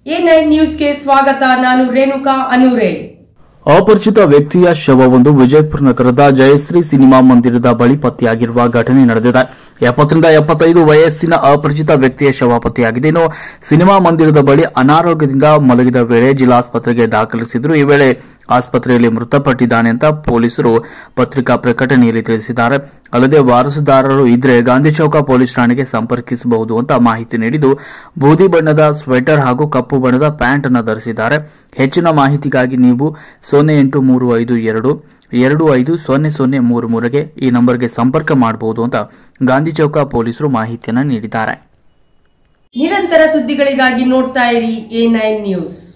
A nine ನ್ಯೂಸ್ಗೆ ಸ್ವಾಗತ ನಾನು ರೇಣುಕಾ ಅನೂರೆ ಅಪರಿಚಿತ ವ್ಯಕ್ತಿಯ ಶವವೊಂದು ವಿಜಯಪುರ ನಗರದ ಜಯಶ್ರೀ ಸಿನಿಮಾ ಮಂದಿರದ ಬಳಿ ಪತ್ತೆಯಾಗಿರುವ ಘಟನೆ ನಡೆದಿದೆ ಎಪ್ಪತ್ತರಿಂದ ಎಪ್ಪತ್ತೈದು ವಯಸ್ಸಿನ ಅಪರಿಚಿತ ವ್ಯಕ್ತಿಯ ಶವ ಪತ್ತೆಯಾಗಿದೆ ಇನ್ನು ಸಿನಿಮಾ ಮಂದಿರದ ಬಳಿ ಅನಾರೋಗ್ಯದಿಂದ ಮಲಗಿದ ವೇಳೆ ಜಿಲ್ಲಾಸ್ಪತ್ರೆಗೆ ದಾಖಲಿಸಿದ್ರು ಈ ವೇಳೆ ಆಸ್ಪತ್ರೆಯಲ್ಲಿ ಮೃತಪಟ್ಟಿದ್ದಾನೆ ಅಂತ ಪೊಲೀಸರು ಪತ್ರಿಕಾ ಪ್ರಕಟಣೆಯಲ್ಲಿ ತಿಳಿಸಿದ್ದಾರೆ ಅಲ್ಲದೆ ವಾರಸುದಾರರು ಇದ್ರೆ ಗಾಂಧಿ ಚೌಕ ಪೊಲೀಸ್ ಠಾಣೆಗೆ ಸಂಪರ್ಕಿಸಬಹುದು ಅಂತ ಮಾಹಿತಿ ನೀಡಿದ್ದು ಬೂದಿ ಬಣ್ಣದ ಸ್ವೆಟರ್ ಹಾಗೂ ಕಪ್ಪು ಬಣ್ಣದ ಪ್ಯಾಂಟ್ ಅನ್ನು ಧರಿಸಿದ್ದಾರೆ ಹೆಚ್ಚಿನ ಮಾಹಿತಿಗಾಗಿ ನೀವು ಸೊನ್ನೆ ಎಂಟು ಮೂರು ಐದು ಎರಡು ಎರಡು ಐದು ಸೊನ್ನೆ ಸೊನ್ನೆ ಮೂರು ಮೂರಗೆ ಈ ನಂಬರ್ಗೆ ಸಂಪರ್ಕ ಮಾಡಬಹುದು ಅಂತ ಗಾಂಧಿ ಚೌಕ ಪೊಲೀಸರು ಮಾಹಿತಿಯನ್ನು ನೀಡಿದ್ದಾರೆ ನಿರಂತರ ಸುದ್ದಿಗಳಿಗಾಗಿ ನೋಡ್ತಾ ಇರಿ ಎ ನೈನ್ ನ್ಯೂಸ್